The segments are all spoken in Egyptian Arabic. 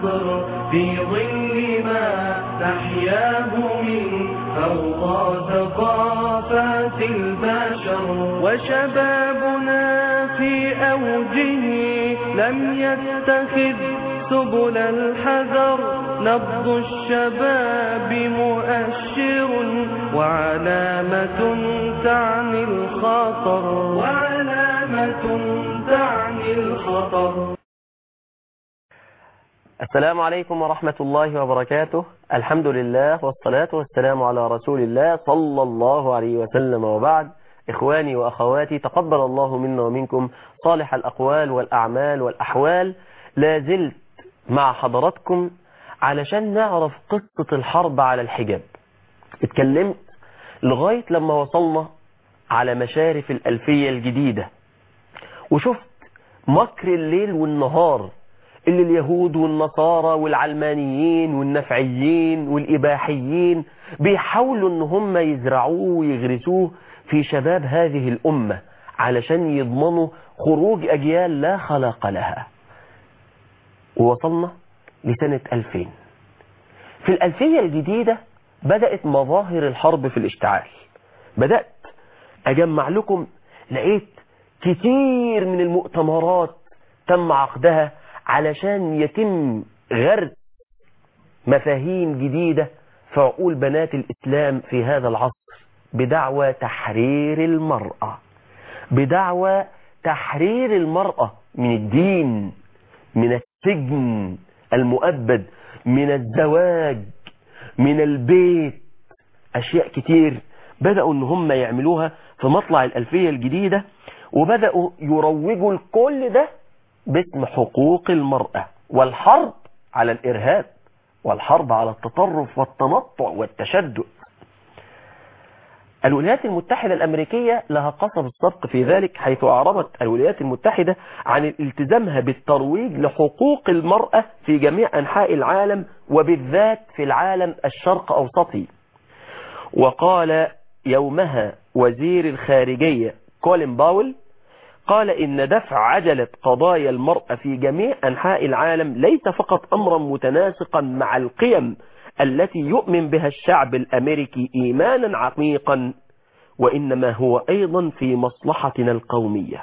النصر في ظل ما تحياه من فوق ثقافات البشر وشبابنا في أوجه لم يتخذ سبل الحذر نبض الشباب مؤشر وعلامة تعني الخطر وعلامة تعني الخطر السلام عليكم ورحمة الله وبركاته الحمد لله والصلاة والسلام على رسول الله صلى الله عليه وسلم وبعد إخواني وأخواتي تقبل الله منا ومنكم صالح الأقوال والأعمال والأحوال لا زلت مع حضراتكم علشان نعرف قصة الحرب على الحجاب اتكلمت لغاية لما وصلنا على مشارف الألفية الجديدة وشفت مكر الليل والنهار اللي اليهود والنصارى والعلمانيين والنفعيين والإباحيين بيحاولوا ان هم يزرعوه ويغرسوه في شباب هذه الأمة علشان يضمنوا خروج أجيال لا خلاق لها ووصلنا لسنة 2000 في الألفية الجديدة بدأت مظاهر الحرب في الاشتعال بدأت أجمع لكم لقيت كتير من المؤتمرات تم عقدها علشان يتم غرس مفاهيم جديدة في عقول بنات الإسلام في هذا العصر بدعوى تحرير المرأة بدعوى تحرير المرأة من الدين من السجن المؤبد من الزواج من البيت أشياء كتير بدأوا ان هم يعملوها في مطلع الألفية الجديدة وبدأوا يروجوا لكل ده باسم حقوق المرأة والحرب على الإرهاب والحرب على التطرف والتنطع والتشدد الولايات المتحدة الأمريكية لها قصب السبق في ذلك حيث أعربت الولايات المتحدة عن التزامها بالترويج لحقوق المرأة في جميع أنحاء العالم وبالذات في العالم الشرق أوسطي وقال يومها وزير الخارجية كولين باول قال إن دفع عجلة قضايا المرأة في جميع أنحاء العالم ليس فقط أمرا متناسقا مع القيم التي يؤمن بها الشعب الأمريكي إيمانا عميقا وإنما هو أيضا في مصلحتنا القومية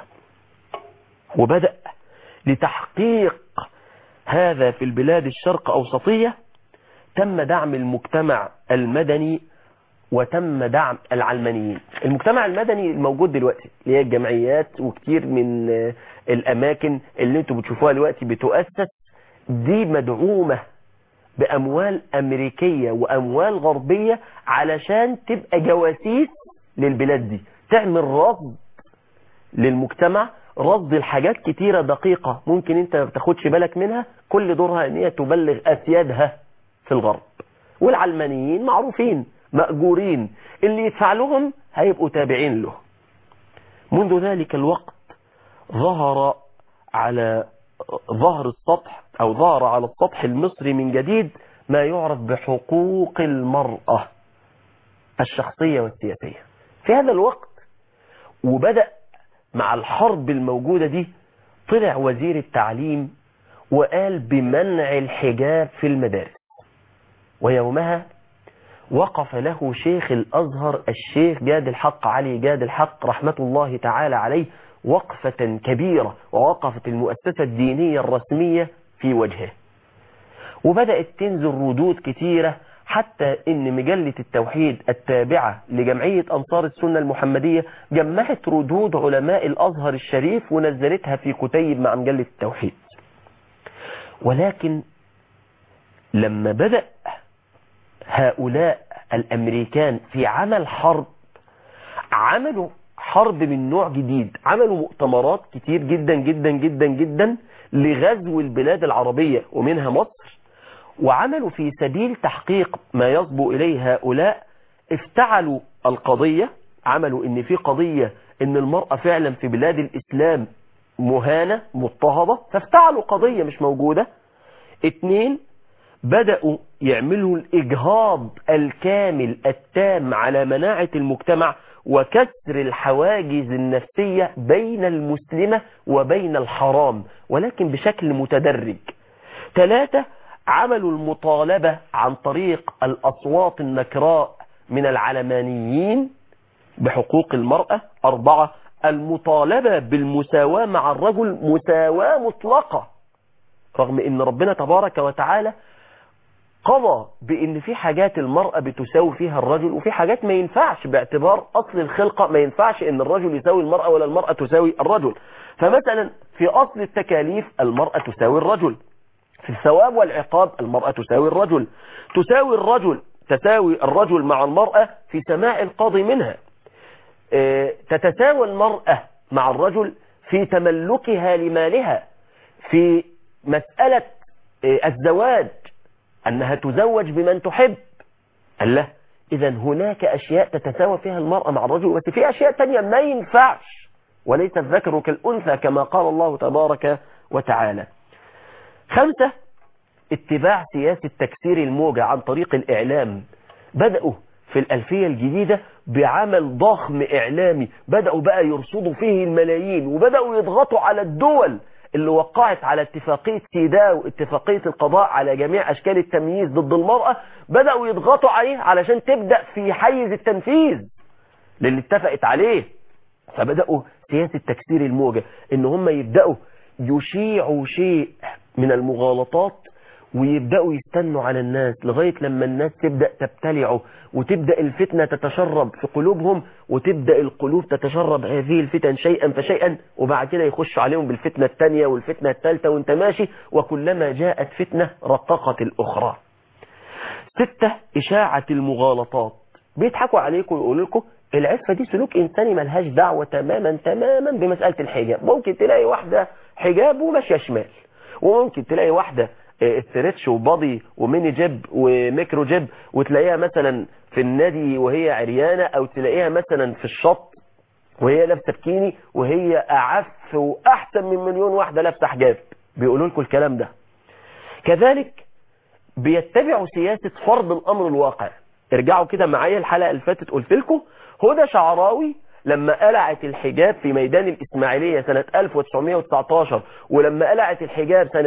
وبدأ لتحقيق هذا في البلاد الشرق أوسطية تم دعم المجتمع المدني وتم دعم العلمانيين المجتمع المدني الموجود دلوقتي اللي هي الجمعيات وكتير من الأماكن اللي انتوا بتشوفوها دلوقتي بتؤسس دي مدعومة بأموال أمريكية وأموال غربية علشان تبقى جواسيس للبلاد دي تعمل رصد للمجتمع رصد الحاجات كتيرة دقيقة ممكن انت ما بتاخدش بالك منها كل دورها ان هي تبلغ أسيادها في الغرب والعلمانيين معروفين مأجورين اللي يدفع لهم هيبقوا تابعين له منذ ذلك الوقت ظهر على ظهر السطح أو ظهر على السطح المصري من جديد ما يعرف بحقوق المرأة الشخصية والسياسية في هذا الوقت وبدأ مع الحرب الموجودة دي طلع وزير التعليم وقال بمنع الحجاب في المدارس ويومها وقف له شيخ الأزهر الشيخ جاد الحق علي جاد الحق رحمة الله تعالى عليه وقفة كبيرة ووقفت المؤسسة الدينية الرسمية في وجهه وبدأت تنزل ردود كتيرة حتى ان مجلة التوحيد التابعة لجمعية أنصار السنة المحمدية جمعت ردود علماء الأزهر الشريف ونزلتها في كتيب مع مجلة التوحيد ولكن لما بدأ هؤلاء الأمريكان في عمل حرب عملوا حرب من نوع جديد عملوا مؤتمرات كتير جدا جدا جدا جدا لغزو البلاد العربية ومنها مصر وعملوا في سبيل تحقيق ما يصبو إليه هؤلاء افتعلوا القضية عملوا ان في قضية ان المرأة فعلا في بلاد الإسلام مهانة مضطهدة فافتعلوا قضية مش موجودة اتنين بدأوا يعملوا الإجهاض الكامل التام على مناعة المجتمع وكسر الحواجز النفسية بين المسلمة وبين الحرام ولكن بشكل متدرج ثلاثة عملوا المطالبة عن طريق الأصوات النكراء من العلمانيين بحقوق المرأة أربعة المطالبة بالمساواة مع الرجل مساواة مطلقة رغم ان ربنا تبارك وتعالى قضى بان في حاجات المرأة بتساوي فيها الرجل وفي حاجات ما ينفعش باعتبار اصل الخلقة ما ينفعش ان الرجل يساوي المرأة ولا المرأة تساوي الرجل فمثلا في اصل التكاليف المرأة تساوي الرجل في الثواب والعقاب المرأة تساوي الرجل تساوي الرجل تساوي الرجل مع المرأة في سماع القاضي منها تتساوى المرأة مع الرجل في تملكها لمالها في مسألة الزواج أنها تزوج بمن تحب الله إذا هناك أشياء تتساوى فيها المرأة مع الرجل بس في أشياء تانية ما ينفعش وليس الذكر كالأنثى كما قال الله تبارك وتعالى خمسة اتباع سياسة تكسير الموجة عن طريق الإعلام بدأوا في الألفية الجديدة بعمل ضخم إعلامي بدأوا بقى يرصدوا فيه الملايين وبدأوا يضغطوا على الدول اللي وقعت على اتفاقية سيداو اتفاقية القضاء على جميع أشكال التمييز ضد المرأة بدأوا يضغطوا عليه علشان تبدأ في حيز التنفيذ للي اتفقت عليه فبدأوا سياسة تكسير الموجة ان هم يبدأوا يشيعوا شيء من المغالطات ويبدأوا يستنوا على الناس لغاية لما الناس تبدأ تبتلعه وتبدأ الفتنة تتشرب في قلوبهم وتبدأ القلوب تتشرب هذه الفتن شيئا فشيئا وبعد كده يخش عليهم بالفتنة الثانية والفتنة الثالثة وانت ماشي وكلما جاءت فتنة رققت الأخرى ستة إشاعة المغالطات بيضحكوا عليكم ويقولوا لكم العفة دي سلوك إنساني ملهاش دعوة تماما تماما بمسألة الحجاب ممكن تلاقي واحدة حجاب وماشية شمال وممكن تلاقي واحدة استرتش وبادي وميني جيب وميكرو جيب وتلاقيها مثلا في النادي وهي عريانة او تلاقيها مثلا في الشط وهي لابسه بكيني وهي اعف واحسن من مليون واحدة لابسه حجاب بيقولوا لكم الكلام ده كذلك بيتبعوا سياسة فرض الامر الواقع ارجعوا كده معايا الحلقة اللي فاتت قلت لكم هدى شعراوي لما قلعت الحجاب في ميدان الإسماعيلية سنة 1919 ولما قلعت الحجاب سنة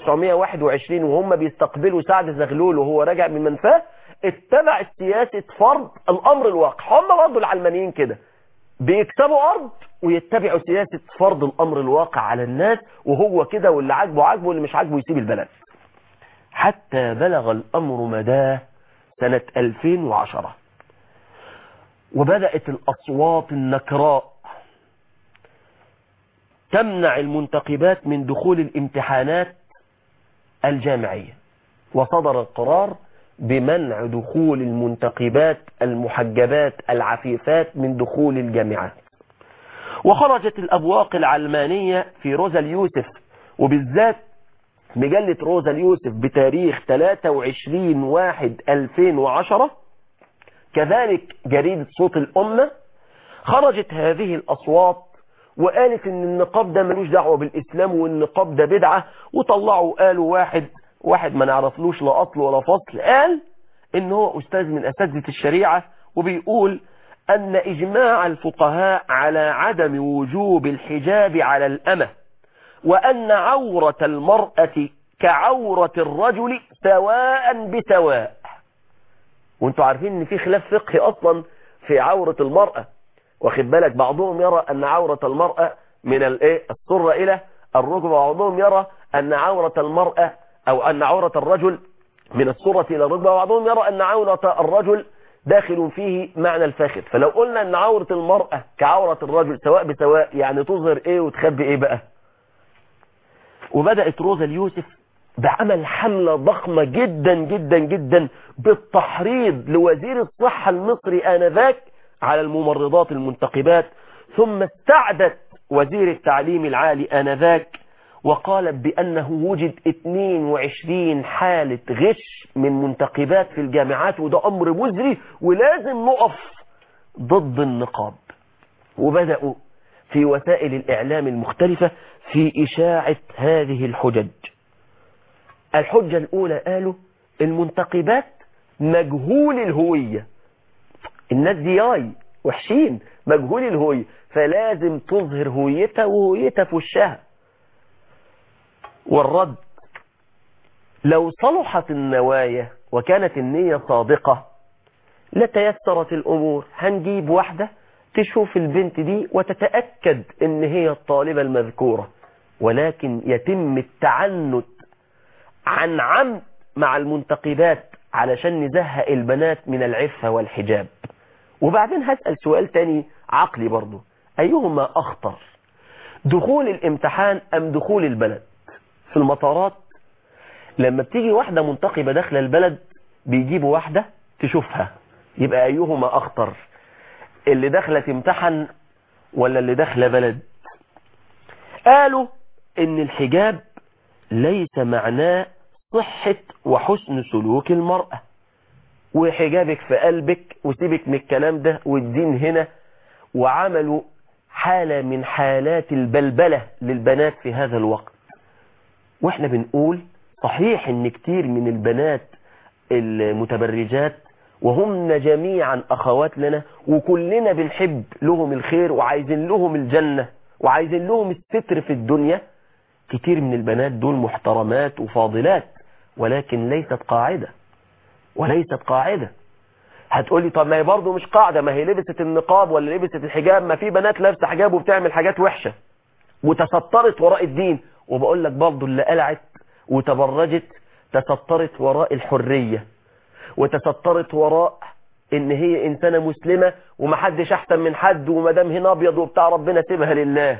1921 وهم بيستقبلوا سعد زغلول وهو راجع من منفاه اتبع سياسة فرض الأمر الواقع هم برضه العلمانيين كده بيكسبوا أرض ويتبعوا سياسة فرض الأمر الواقع على الناس وهو كده واللي عاجبه عاجبه واللي مش عاجبه يسيب البلد حتى بلغ الأمر مداه سنة 2010 وبدأت الأصوات النكراء تمنع المنتقبات من دخول الامتحانات الجامعية وصدر القرار بمنع دخول المنتقبات المحجبات العفيفات من دخول الجامعات وخرجت الأبواق العلمانية في روزا اليوسف وبالذات مجلة روزا اليوسف بتاريخ 23 واحد 2010 كذلك جريدة صوت الأمة خرجت هذه الأصوات وقالت ان النقاب ده ملوش دعوة بالإسلام والنقاب ده بدعة وطلعوا قالوا واحد واحد ما نعرفلوش لا أصل ولا فصل قال ان هو أستاذ من أساتذة الشريعة وبيقول أن إجماع الفقهاء على عدم وجوب الحجاب على الأمة وأن عورة المرأة كعورة الرجل سواء بسواء وانتوا عارفين ان في خلاف فقهي اصلا في عورة المرأة واخد بالك بعضهم يرى ان عورة المرأة من الايه السرة الى الركبة وبعضهم يرى ان عورة المرأة او ان عورة الرجل من السرة الى الركبة وبعضهم يرى ان عورة الرجل داخل فيه معنى الفخذ فلو قلنا ان عورة المرأة كعورة الرجل سواء بسواء يعني تظهر ايه وتخبي ايه بقى وبدأت روزا اليوسف بعمل حملة ضخمة جدا جدا جدا بالتحريض لوزير الصحة المصري آنذاك على الممرضات المنتقبات ثم استعدت وزير التعليم العالي آنذاك وقالت بأنه وجد 22 حالة غش من منتقبات في الجامعات وده أمر مزري ولازم نقف ضد النقاب وبدأوا في وسائل الإعلام المختلفة في إشاعة هذه الحجج الحجة الأولى قالوا المنتقبات مجهول الهوية الناس دي ياي وحشين مجهول الهوية فلازم تظهر هويتها وهويتها في وشها والرد لو صلحت النوايا وكانت النية صادقة لتيسرت الأمور هنجيب واحدة تشوف البنت دي وتتأكد ان هي الطالبة المذكورة ولكن يتم التعنت عن عمد مع المنتقبات علشان نزهق البنات من العفة والحجاب وبعدين هسأل سؤال تاني عقلي برضو أيهما أخطر دخول الامتحان أم دخول البلد في المطارات لما بتيجي واحدة منتقبة داخل البلد بيجيبوا واحدة تشوفها يبقى أيهما أخطر اللي داخلة تمتحن ولا اللي داخلة بلد قالوا ان الحجاب ليس معناه صحة وحسن سلوك المرأة وحجابك في قلبك وسيبك من الكلام ده والدين هنا وعملوا حالة من حالات البلبلة للبنات في هذا الوقت واحنا بنقول صحيح ان كتير من البنات المتبرجات وهم جميعا أخوات لنا وكلنا بنحب لهم الخير وعايزين لهم الجنة وعايزين لهم الستر في الدنيا كتير من البنات دول محترمات وفاضلات ولكن ليست قاعدة وليست قاعدة هتقولي طب ما هي برضه مش قاعدة ما هي لبست النقاب ولا لبست الحجاب ما في بنات لابسه حجاب وبتعمل حاجات وحشة وتسترت وراء الدين وبقول لك برضه اللي قلعت وتبرجت تسترت وراء الحرية وتسترت وراء ان هي انسانة مسلمة ومحدش احسن من حد ومدام هنا ابيض وبتاع ربنا سيبها لله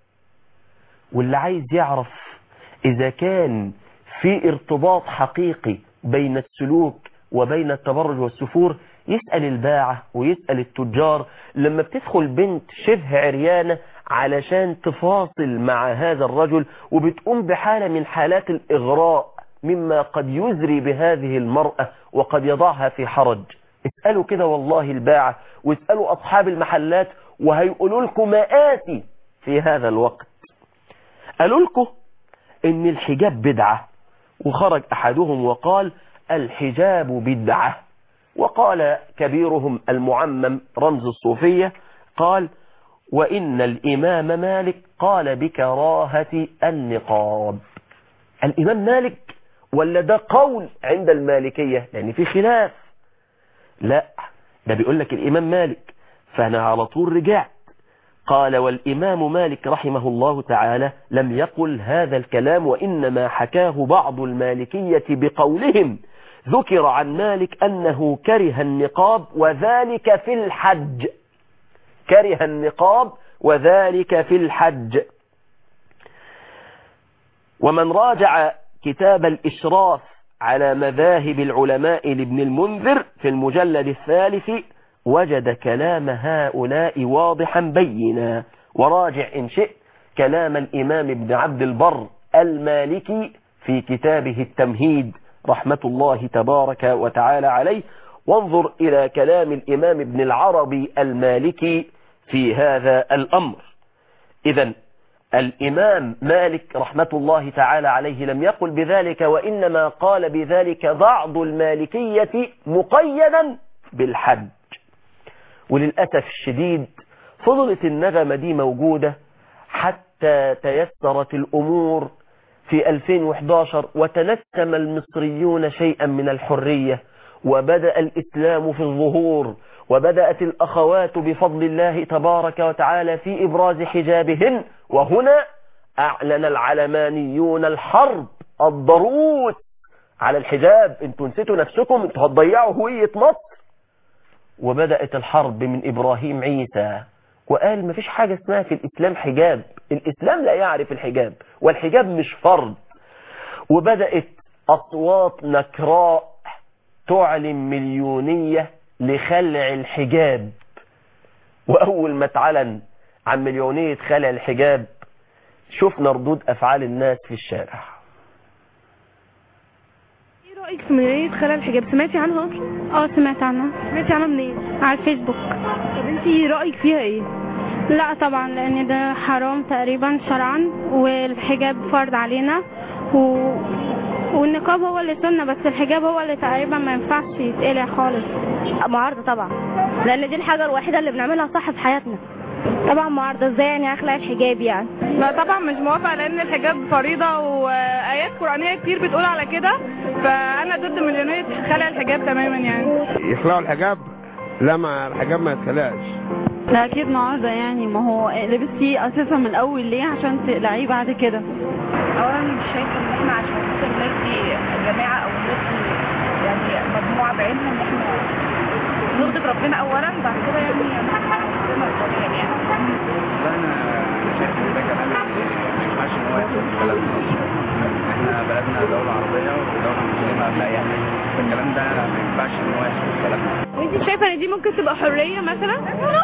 واللي عايز يعرف اذا كان في ارتباط حقيقي بين السلوك وبين التبرج والسفور يسأل الباعة ويسأل التجار لما بتدخل بنت شبه عريانة علشان تفاصل مع هذا الرجل وبتقوم بحالة من حالات الإغراء مما قد يزري بهذه المرأة وقد يضعها في حرج اسألوا كده والله الباعة واسألوا أصحاب المحلات وهيقولوا لكم مآتي في هذا الوقت قالوا لكم ان الحجاب بدعة وخرج أحدهم وقال الحجاب بدعة وقال كبيرهم المعمم رمز الصوفية قال وإن الإمام مالك قال بكراهة النقاب الإمام مالك ولا ده قول عند المالكية لأن في خلاف لا ده بيقول لك الإمام مالك فأنا على طول رجعت قال والإمام مالك رحمه الله تعالى لم يقل هذا الكلام وإنما حكاه بعض المالكية بقولهم ذكر عن مالك أنه كره النقاب وذلك في الحج كره النقاب وذلك في الحج ومن راجع كتاب الإشراف على مذاهب العلماء لابن المنذر في المجلد الثالث وجد كلام هؤلاء واضحا بينا وراجع إن شئت كلام الإمام ابن عبد البر المالكي في كتابه التمهيد رحمة الله تبارك وتعالى عليه وانظر إلى كلام الإمام ابن العربي المالكي في هذا الأمر إذا الإمام مالك رحمة الله تعالى عليه لم يقل بذلك وإنما قال بذلك بعض المالكية مقيدا بالحج وللأسف الشديد فضلت النغمة دي موجودة حتى تيسرت الأمور في 2011 وتنسم المصريون شيئا من الحرية وبدأ الإسلام في الظهور وبدأت الأخوات بفضل الله تبارك وتعالى في إبراز حجابهن وهنا أعلن العلمانيون الحرب الضروس على الحجاب انتوا نسيتوا نفسكم انتوا هتضيعوا هوية مصر وبدأت الحرب من إبراهيم عيسى وقال مفيش حاجة اسمها في الإسلام حجاب الإسلام لا يعرف الحجاب والحجاب مش فرض وبدأت أصوات نكراء تعلن مليونية لخلع الحجاب وأول ما اتعلن عن مليونية خلع الحجاب شفنا ردود أفعال الناس في الشارع ايه رأيك في مليونية خلع الحجاب سمعتي عنها اصلا اه سمعت عنها سمعتي عنها منين على الفيسبوك طب انتي رأيك فيها ايه لا طبعا لان ده حرام تقريبا شرعا والحجاب فرض علينا و... والنقاب هو اللي سنة بس الحجاب هو اللي تقريبا ما ينفعش يتقلع خالص معارضة طبعا لان دي الحاجة الوحيدة اللي بنعملها صح في حياتنا طبعا معارضة ازاي يعني اخلع الحجاب يعني لا طبعا مش موافقه لان الحجاب فريضه وايات قرانيه كتير بتقول على كده فانا ضد مليونيه خلع الحجاب تماما يعني يخلعوا الحجاب لا ما الحجاب ما يتخلعش لا اكيد معارضه يعني ما هو لبستيه اساسا من الاول ليه عشان تقلعيه بعد كده اولا مش شايفه ان احنا عشان مثلا نرضي جماعه او نرضي يعني مجموعه بعينها ان احنا نغضب ربنا اولا بعد كده يعني ربنا الطبيعي يعني لا انا أنا شايف ان ده كلام ما ينفعش ان هو يكون في بلدنا اصلا احنا بلدنا دوله عربيه ودوله مسلمه قبل اي حاجه فالكلام ده ما ينفعش ان هو يحصل في بلدنا وانت شايفه ان دي ممكن تبقى حريه مثلا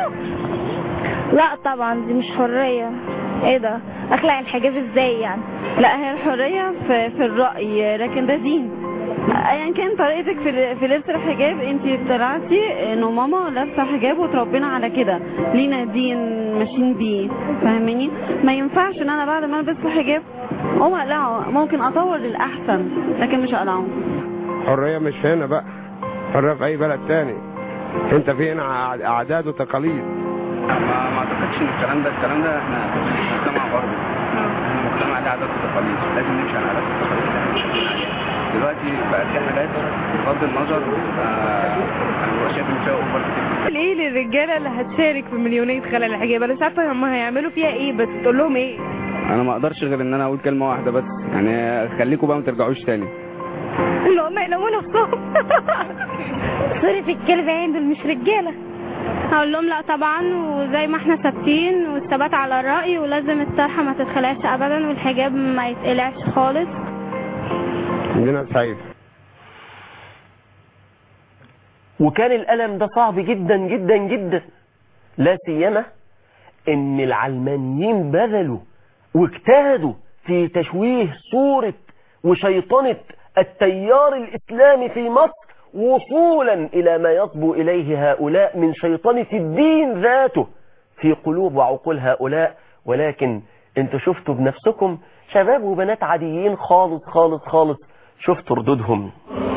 لا طبعا دي مش حرية ايه ده اخلع الحجاب ازاي يعني لا هي الحريه في, في الراي لكن ده دين ايا كان طريقتك في في لبس الحجاب انت طلعتي انه ماما لابسه حجاب وتربينا على كده لينا دين ماشيين بيه فاهماني ما ينفعش ان انا بعد ما البس الحجاب اقوم اقلعه ممكن اطور للاحسن لكن مش اقلعه حرية مش هنا بقى حرية في أي بلد تاني أنت في هنا ع- أعداد وتقاليد ما ما اعتقدش ان الكلام ده الكلام ده احنا مجتمع غربي احنا مجتمع ده عادات وتقاليد لازم نمشي على عادات والتقاليد اللي احنا ماشيين عليها دلوقتي بقى في حاجات بغض النظر آه، انا ببقى شايف ان فيها اوفر كتير ايه للرجاله اللي هتشارك في مليونيه خلع الحجاب انا مش عارفه هم هيعملوا فيها ايه بس تقول لهم ايه انا ما اقدرش غير ان انا اقول كلمه واحده بس يعني خليكم بقى ما ترجعوش تاني اللي هم يلوموا نفسهم سوري في الكلمة يعني دول مش رجالة هقول لهم لا طبعا وزي ما احنا ثابتين والثبات على الرأي ولازم الطرحة ما تتخلعش ابدا والحجاب ما يتقلعش خالص عندنا سعيد وكان الألم ده صعب جدا جدا جدا لا سيما ان العلمانيين بذلوا واجتهدوا في تشويه صورة وشيطنة التيار الإسلامي في مصر وصولا إلى ما يصبو إليه هؤلاء من شيطنة الدين ذاته في قلوب وعقول هؤلاء ولكن انتوا شفتوا بنفسكم شباب وبنات عاديين خالص خالص خالص شفتوا ردودهم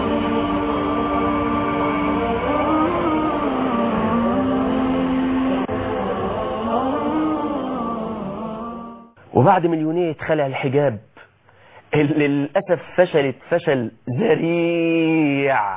وبعد مليونية خلع الحجاب اللي للأسف فشلت فشل ذريع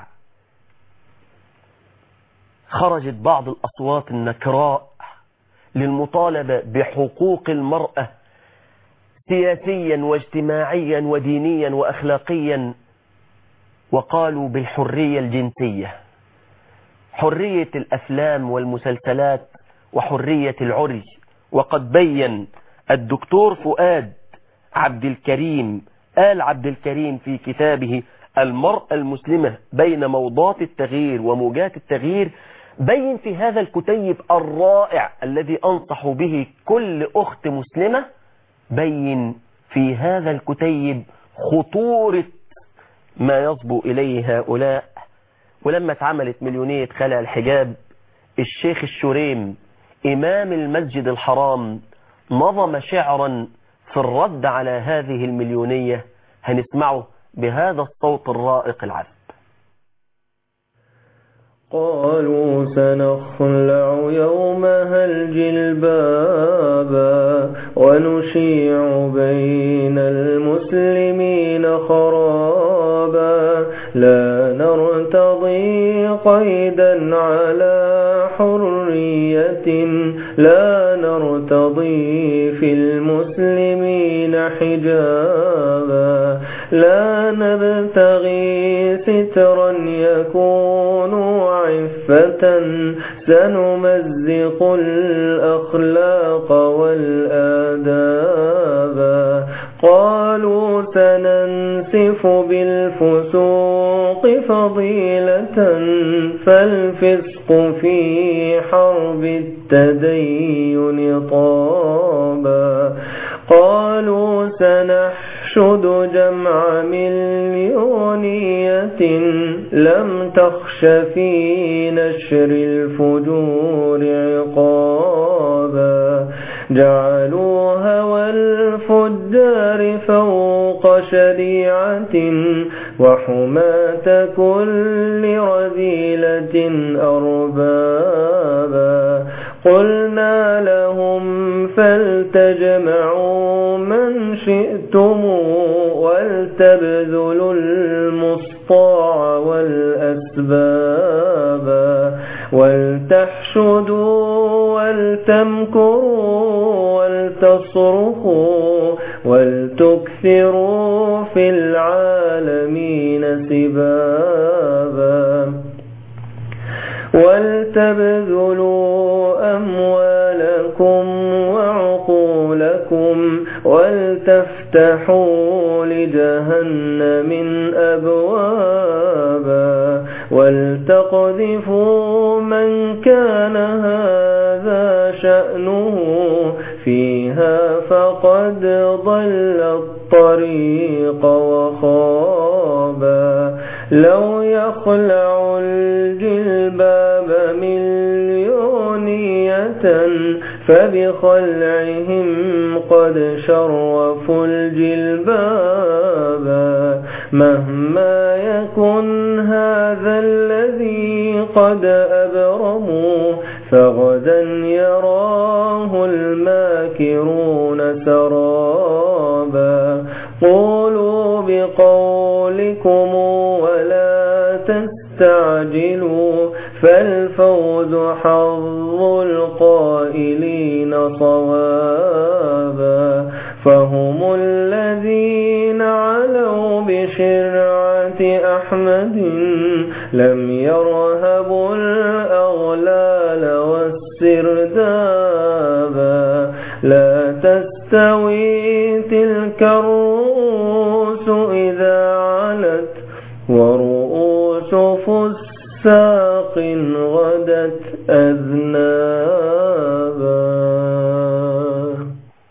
خرجت بعض الأصوات النكراء للمطالبة بحقوق المرأة سياسيا واجتماعيا ودينيا وأخلاقيا وقالوا بالحرية الجنسية حرية الأفلام والمسلسلات وحرية العري وقد بين الدكتور فؤاد عبد الكريم آل عبد الكريم في كتابه المرأة المسلمة بين موضات التغيير وموجات التغيير بين في هذا الكتيب الرائع الذي أنصح به كل أخت مسلمة بين في هذا الكتيب خطورة ما يصبو إليه هؤلاء ولما اتعملت مليونية خلع الحجاب الشيخ الشريم إمام المسجد الحرام نظم شعرا في الرد على هذه المليونية هنسمعه بهذا الصوت الرائق العذب قالوا سنخلع يومها الجلبابا ونشيع بين المسلمين خرابا لا نرتضي قيدا على حرية لا نرتضي في المسلمين حجابا لا نبتغي سترا يكون عفة سنمزق الأخلاق والآداب قالوا سننسف بالفسوق فضيلة فالفسق في حرب التدين طابا قالوا سنحشد جمع مليونية لم تخش في نشر الفجور عقابا جعلوا هوى الفجار فوق شريعة وحماة كل رذيلة أربابا قلنا لهم فلتجمعوا من شئتم ولتبذلوا المسطاع والأسباب ولتحشدوا ولتمكروا ولتصرخوا ولتكثروا في العالمين سبابا ولتبذلوا أموالكم وعقولكم ولتفتحوا لجهنم أبوابا ولتقذفوا من كان هذا شأنه فيها فقد ضل الطريق وخابا لو يخلع الجلباب مليونية فبخلعهم قد شرفوا الجلباب مهما يكن هذا الذي قد أبرموا فغدا يراه الماكرون سرابا قولوا بقولكم ولا تستعجلوا فالفوز حظ القائلين صوابا فهم الذين علوا بشرعة أحمد لم يرهبوا الأغلال والسردابا لا تستوي تلك الرؤوس إذا علت ورؤوس فساق غدت أذنابا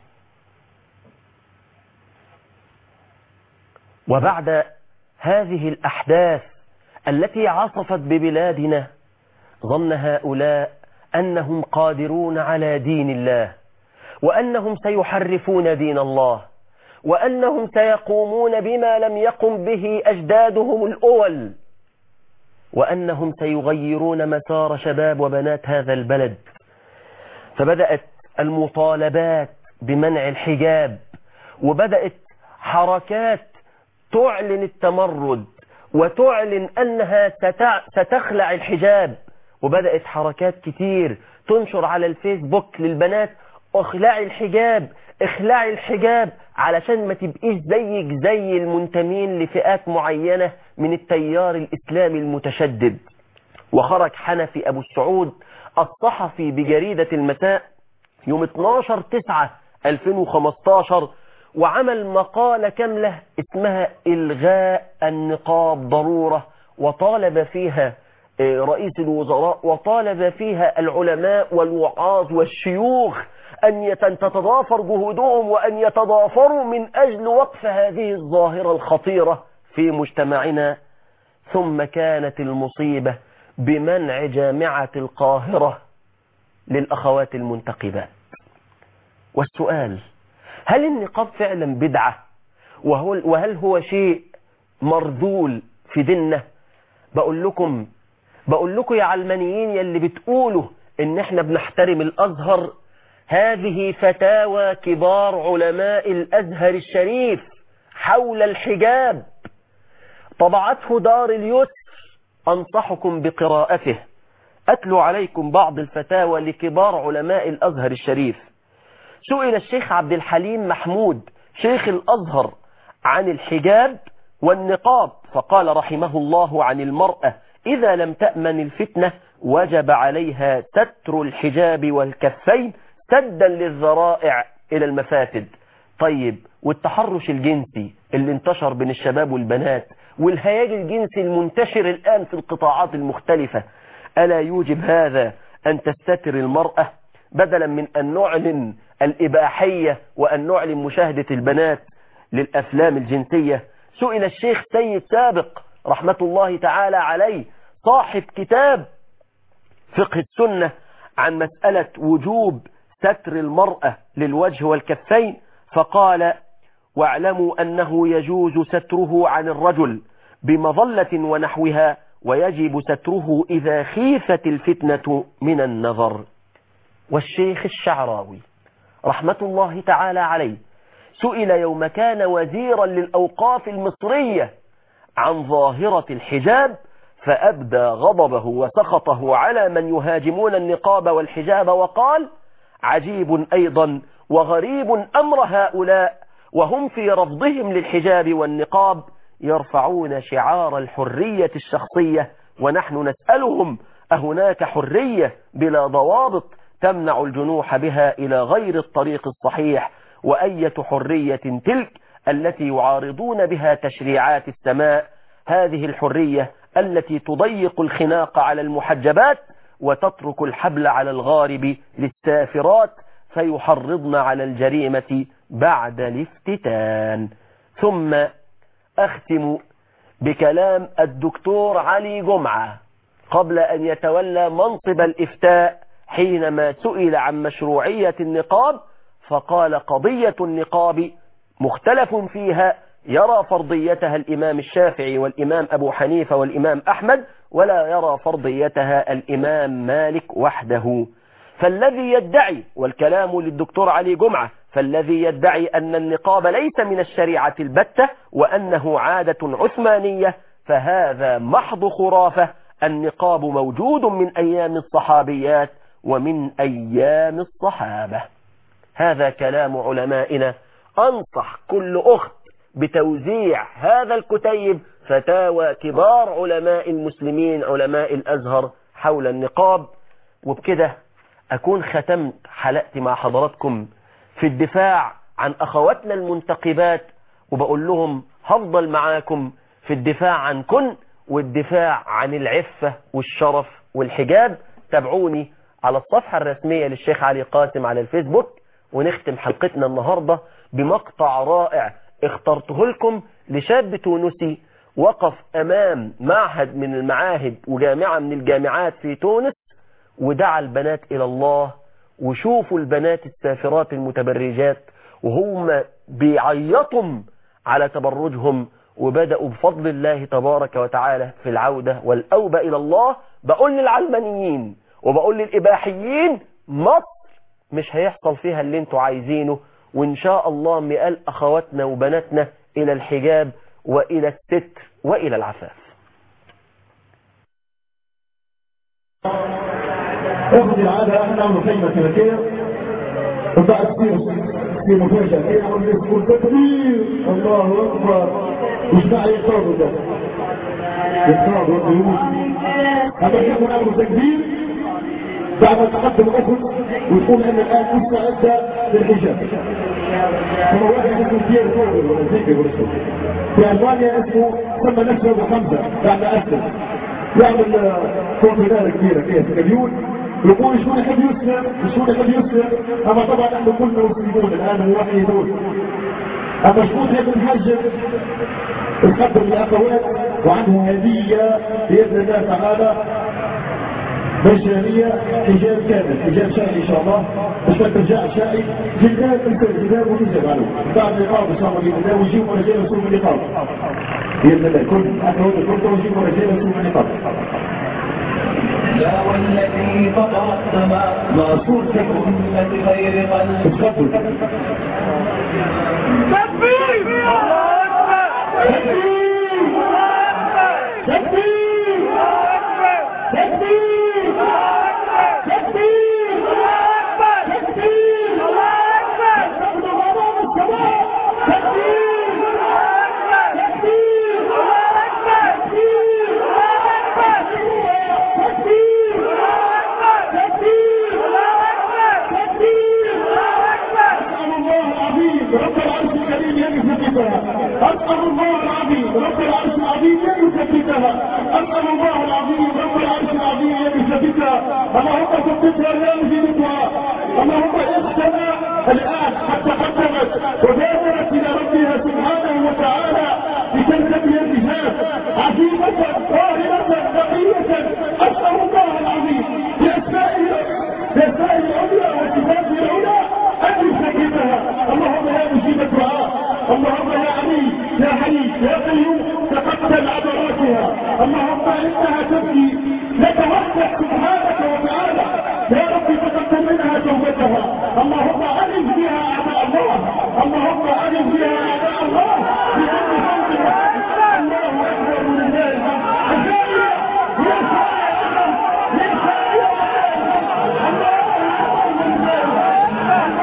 وبعد هذه الأحداث التي عصفت ببلادنا ظن هؤلاء أنهم قادرون على دين الله وأنهم سيحرفون دين الله وأنهم سيقومون بما لم يقم به أجدادهم الأول وأنهم سيغيرون مسار شباب وبنات هذا البلد فبدأت المطالبات بمنع الحجاب وبدأت حركات تعلن التمرد وتعلن أنها ستخلع الحجاب وبدأت حركات كتير تنشر على الفيسبوك للبنات اخلعي الحجاب اخلعي الحجاب علشان ما تبقيش زيك زي المنتمين لفئات معينة من التيار الإسلامي المتشدد وخرج حنفي أبو السعود الصحفي بجريدة المساء يوم 12 9 2015 وعمل مقالة كاملة اسمها إلغاء النقاب ضرورة وطالب فيها رئيس الوزراء وطالب فيها العلماء والوعاظ والشيوخ أن تتضافر جهودهم وأن يتضافروا من أجل وقف هذه الظاهرة الخطيرة في مجتمعنا ثم كانت المصيبة بمنع جامعة القاهرة للأخوات المنتقبات والسؤال هل النقاب فعلا بدعة وهل هو شيء مرذول في ديننا بقول لكم بقول لكم يا علمانيين يلي بتقولوا ان احنا بنحترم الازهر هذه فتاوى كبار علماء الازهر الشريف حول الحجاب طبعته دار اليسر انصحكم بقراءته اتلو عليكم بعض الفتاوى لكبار علماء الازهر الشريف سئل الشيخ عبد الحليم محمود شيخ الازهر عن الحجاب والنقاب فقال رحمه الله عن المرأة إذا لم تأمن الفتنة وجب عليها ستر الحجاب والكفين سدا للذرائع إلى المفاسد طيب والتحرش الجنسي اللي انتشر بين الشباب والبنات والهياج الجنسي المنتشر الآن في القطاعات المختلفة ألا يوجب هذا أن تستتر المرأة بدلا من أن نعلن الإباحية وأن نعلن مشاهدة البنات للأفلام الجنسية سئل الشيخ سيد سابق رحمة الله تعالى عليه صاحب كتاب فقه السنة عن مسألة وجوب ستر المرأة للوجه والكفين فقال واعلموا أنه يجوز ستره عن الرجل بمظلة ونحوها ويجب ستره إذا خيفت الفتنة من النظر والشيخ الشعراوي رحمة الله تعالى عليه سئل يوم كان وزيرا للأوقاف المصرية عن ظاهرة الحجاب فأبدى غضبه وسخطه على من يهاجمون النقاب والحجاب وقال عجيب أيضا وغريب أمر هؤلاء وهم في رفضهم للحجاب والنقاب يرفعون شعار الحرية الشخصية ونحن نسألهم أهناك حرية بلا ضوابط تمنع الجنوح بها إلى غير الطريق الصحيح وأية حرية تلك التي يعارضون بها تشريعات السماء هذه الحرية التي تضيق الخناق على المحجبات وتترك الحبل على الغارب للسافرات فيحرضن على الجريمة بعد الافتتان ثم أختم بكلام الدكتور علي جمعة قبل أن يتولى منصب الإفتاء حينما سئل عن مشروعية النقاب فقال قضية النقاب مختلف فيها يرى فرضيتها الإمام الشافعي والإمام أبو حنيفة والإمام أحمد ولا يرى فرضيتها الإمام مالك وحده فالذي يدعي والكلام للدكتور علي جمعة فالذي يدعي أن النقاب ليس من الشريعة البتة وأنه عادة عثمانية فهذا محض خرافة النقاب موجود من أيام الصحابيات ومن أيام الصحابة هذا كلام علمائنا أنصح كل أخت بتوزيع هذا الكتيب فتاوى كبار علماء المسلمين علماء الأزهر حول النقاب وبكده أكون ختمت حلقتي مع حضراتكم في الدفاع عن أخواتنا المنتقبات وبقول لهم هفضل معاكم في الدفاع عنكن والدفاع عن العفة والشرف والحجاب تابعوني على الصفحة الرسمية للشيخ علي قاسم على الفيسبوك ونختم حلقتنا النهاردة بمقطع رائع اخترته لكم لشاب تونسي وقف أمام معهد من المعاهد وجامعة من الجامعات في تونس ودعا البنات إلى الله وشوفوا البنات السافرات المتبرجات وهم بيعيطوا على تبرجهم وبدأوا بفضل الله تبارك وتعالى في العودة والأوبة إلى الله بقول للعلمانيين وبقول للإباحيين مصر مش هيحصل فيها اللي انتوا عايزينه وإن شاء الله مقال أخواتنا وبناتنا إلى الحجاب وإلى الستر وإلى العفاف اخذ العادة احنا نعمل كلمة كلمتين وبعد تصير في مفاجأة كده نعمل يقول تكبير الله أكبر مش داعي يختاروا ده يختاروا القيود هذا يكون نعمل تكبير بعد ما تقدم أخذ وتقول أن الآن مستعدة للحجاب كما واحد اسمه بيير فوغل ولا زيكي ولا في ألمانيا اسمه سمى نفسه أبو حمزة بعد أسلم يعمل كونفدار كبيرة كيف مليون يقول شلون يحب يسلم شلون يحب يسلم اما طبعا احنا كلنا مسلمون الان موحدون اما شلون يحب الحج نقدم الاخوات وعنده هديه باذن الله تعالى مجانية حجاب كامل حجاب شرعي ان شاء الله مش ما ترجع شرعي جلدان مثل جلدان وحجاب عليه بعد النقاب ان شاء الله باذن الله ويجيبوا رجال يسوق النقاب باذن الله كل اخوات الكل ويجيبوا رجال يسوق النقاب يا والذي فطر السماء ما صرت أمة خير قلب تفضل تكبير الله أكبر أسأل الله العظيم رب العرش العظيم أن يثبتها أسأل الله العظيم رب العرش العظيم أن يثبتها اللهم ثبتها لا يزيدها اللهم اختنا الآن حتى قدمت وبادرت إلى ربها سبحانه وتعالى بكلمتها الإجاب عزيمة طاهرة نقية أسأل الله العظيم بأسمائه بأسمائه العليا وصفاته العلى أن يثبتها اللهم يا مجيب الدعاء اللهم يا علي يا حي يا قيوم تقبل عبراتها اللهم انها تبكي لك وحدك سبحانك وتعالى يا رب تقبل منها وحدها اللهم أعز بها أعداء الله اللهم أعز بها أعداء الله بكل صوت واحد الله أكبر لله الثانية يا سائر يا سائر الله أكبر لله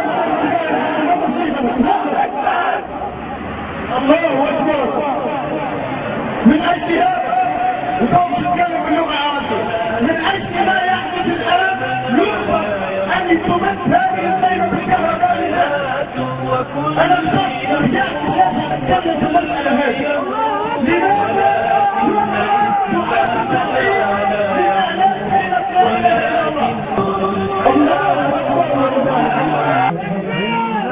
الله أكبر من أجل هذا وقوم تتكلم باللغة العربية من أجل ما يحدث الآن يرفض أن تمس هذه الليلة بالكهرباء لله أنا الشخص رجعت لها أتكلم في المسألة هذه لماذا يؤسس التحقيق لإعلان كلمة لا إله إلا الله الله أكبر والله